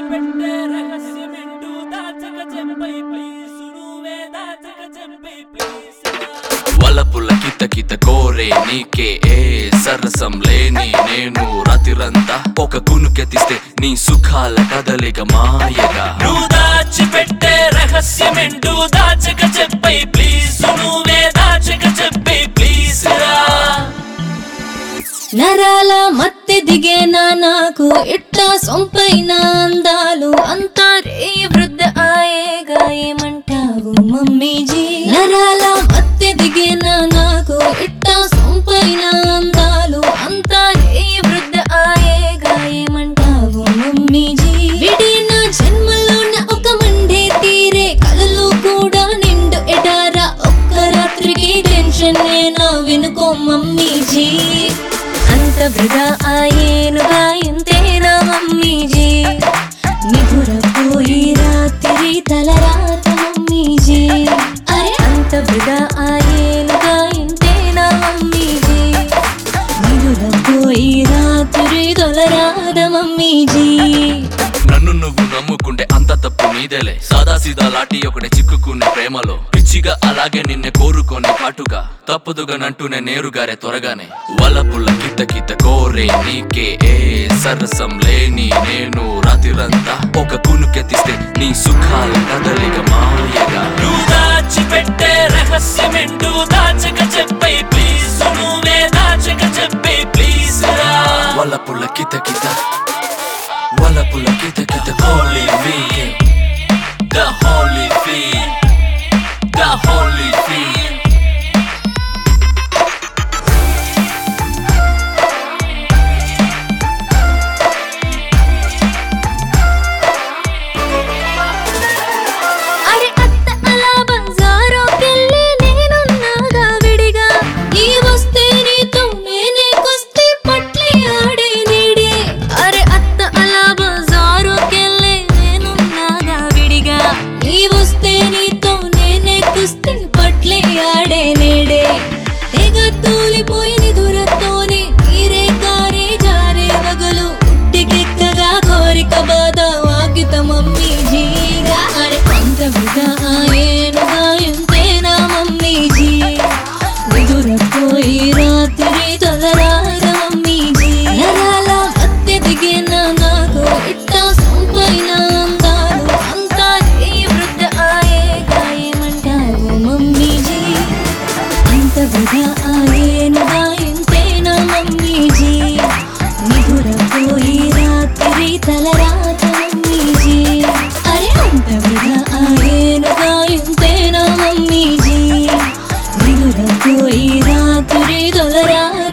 దాచిపెట్టే రహస్యమేంటో దాచక చెప్పై please నువ్వే దాచక చెప్పై please వలపుల కిత కిత కోరే నీకే ఏ సరసం లేని నేను రాతిరంతా ఒక కునుకెతిస్తే నీ సుఖాల కదలిక మాయగా నువ్వు దాచిపెట్టే రహస్యమేంటో దాచక చెప్పై ప్లీజ్ నువ్వే దాచక చెప్పై ప్లీజ్ రా నరాల మత్తె దిగేనా నాకు ఇట్లా సొంపైన అందాలు అంతా రే వృద్ధ ఆయేగా ఏమంటావు మమ్మీజీ నరాల మత్తె దిగేనా నాకు ఇట్లా సొంపైన అందాలు అంతా రే వృద్ధ ఆయేగా ఏమంటావు మమ్మీజీ విడిన జన్మలోన ఒక మండే తీరే కలలు కూడా నిండు ఎడారా ఒక్క రాత్రికి టెన్షన్ నేనా వినుకో మమ్మీజీ అంత వృధా ఆయేనుగా ఇంతేనా మమ్మీజీ నిధురపోయి రాత్రి తలరాత మమ్మీజీ అరే అంత వృధా ఆయేనుగా ఇంతేనా మమ్మీజీ నిధురపోయి రాత్రి తలరాత మమ్మీజీ నన్ను నువ్వు నమ్ముకుంటే అంత తప్పు నీదేలే సాదా సీదా లాటి ఒకటి చిక్కుకునే ప్రేమలో పిచ్చిగా అలాగే నిన్నే కోరుకొని కాటుగా తప్పదుగా నంటూనే నేరుగారే త్వరగానే వలపుల కిత కిత కోరే నీకే ఏ సరసం లేని నేను రాతిరంతా ఒక కునుకెతిస్తే నీ సుఖాల కదలిక మాయగా నువ్వు దాచిపెట్టే రహస్యమేంటో దాచక చెప్పై ప్లీజ్ నువ్వే దాచక చెప్పై ప్లీజ్ రా వలపుల కిత కిత వలపుల కిత కిత holy feel the holy feel the holy feel అరే అత్త అలా బంజారోకెళ్ళి నేనున్నాగా విడిగా ఈ వస్తే నీతో నేనే కుస్తీ పట్లి ఆడే నీడే అరే అత్త అలా బంజారోకెళ్ళి నేనున్నాగా విడిగా ఈ వస్తే నీతో నేనే కుస్తీ పట్లి ఆడే నీడే తెగ తూలిపోయి దూరతోనే నీరే కారే జారే వగలు ఉట్టికెక్కగా కోరిక బాధ వాకిత మమ్మీ జీగా అరే అంత వృధా ఆయేనుగా ఎంతేనా మమ్మీ జీ నిదురపోయి రాత్రి తొలరార మమ్మీ జీ నరాల మత్తె దిగిన నాకు ఇట్టా సంపైన అందాలు అంతా నీ వృద్ధ ఆయే గాయమంటావు మమ్మీ జీ అంత వృధా ఆయేనుగా ఎంతేనా మమ్మీజీ నిధురపోయి రాత్రి తలరాత మమ్మీజీ అరే అంత వృధా ఆయేనుగా ఎంతేనా మమ్మీజీ నిధురపోయి రాత్రి తొలరాత